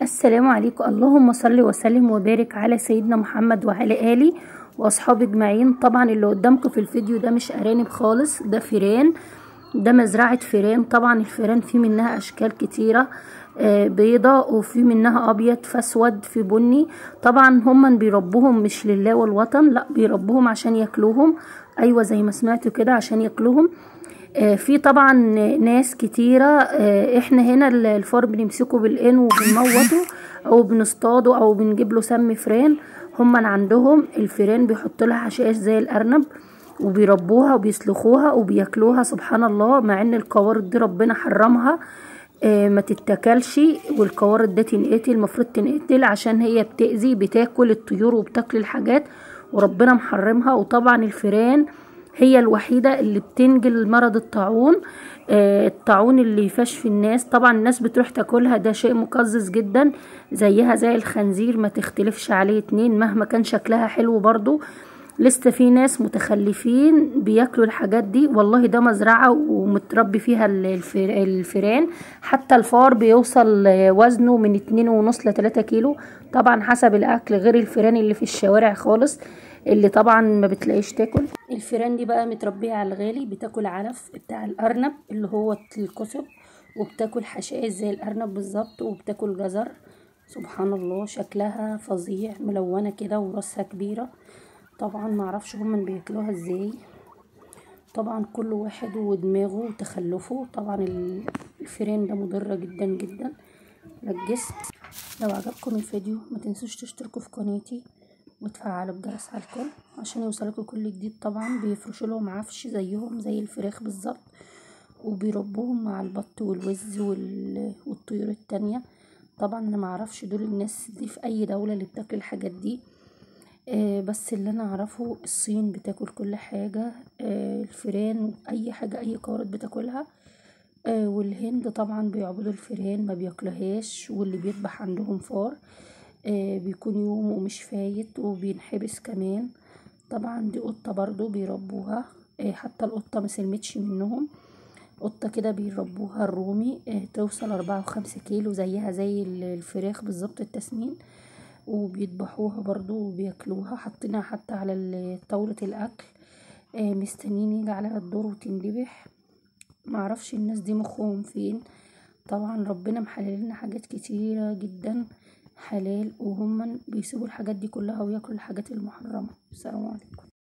السلام عليكم اللهم صل وسلم وبارك على سيدنا محمد وعلى آله وأصحابه أجمعين طبعا اللي قدامكم في الفيديو ده مش أرانب خالص ده فيران ده مزرعة فيران طبعا الفيران في منها أشكال كتيرة آه بيضة وفي منها أبيض في أسود في بني طبعا هم بيربوهم مش لله والوطن لا بيربوهم عشان ياكلوهم أيوة زي ما سمعتوا كده عشان ياكلوهم آه في طبعا ناس كتيرة آه احنا هنا الفار بنمسكه بالقين وبنموته او بنصطاده او بنجيب له سم فران هم عندهم الفيران بيحط لها حشائش زي الارنب وبيربوها وبيسلخوها وبياكلوها سبحان الله مع ان القوارض دي ربنا حرمها آه ما تتاكلش والقوارض ده تنقتل المفروض تنقتل عشان هي بتأذي بتاكل الطيور وبتاكل الحاجات وربنا محرمها وطبعا الفيران هي الوحيدة اللي بتنجل مرض الطاعون آه الطاعون اللي يفشفي الناس طبعا الناس بتروح تاكلها ده شيء مقزز جدا زيها زي الخنزير ما تختلفش عليه اتنين مهما كان شكلها حلو برضو لسه في ناس متخلفين بياكلوا الحاجات دي والله ده مزرعة ومتربي فيها الفيران حتى الفار بيوصل وزنه من اتنين ونص لتلاتة كيلو طبعا حسب الاكل غير الفيران اللي في الشوارع خالص اللي طبعا ما بتلاقيش تاكل الفيران دي بقى متربيه على الغالي بتاكل علف بتاع الارنب اللي هو الكسب وبتاكل حشائش زي الارنب بالظبط وبتاكل جزر سبحان الله شكلها فظيع ملونه كده وراسها كبيره طبعا معرفش هما بياكلوها ازاي طبعا كل واحد ودماغه وتخلفه طبعا الفيران ده مضره جدا جدا للجسم لو عجبكم الفيديو ما تنسوش تشتركوا في قناتي وتفعلوا الجرس على الكل عشان يوصلكوا كل جديد طبعا بيفرشوا لهم عفش زيهم زي الفراخ بالظبط وبيربوهم مع البط والوز والطيور التانية طبعا انا معرفش دول الناس دي في اي دولة اللي بتاكل الحاجات دي آه بس اللي انا اعرفه الصين بتاكل كل حاجة آه الفيران اي حاجة اي قارد بتاكلها آه والهند طبعا بيعبدوا الفيران ما بياكلوهاش واللي بيذبح عندهم فار آه بيكون يوم ومش فايت وبينحبس كمان طبعا دي قطة برضو بيربوها آه حتى القطة مسلمتش منهم قطة كده بيربوها الرومي آه توصل أربعة وخمسة كيلو زيها زي الفراخ بالظبط التسمين وبيذبحوها برضو وبياكلوها حاطينها حتى على طاولة الأكل مستنيين يجي عليها الدور وتنذبح معرفش الناس دي مخهم فين طبعا ربنا محللنا حاجات كتيرة جدا حلال وهم بيسيبوا الحاجات دي كلها وياكلوا الحاجات المحرمة السلام عليكم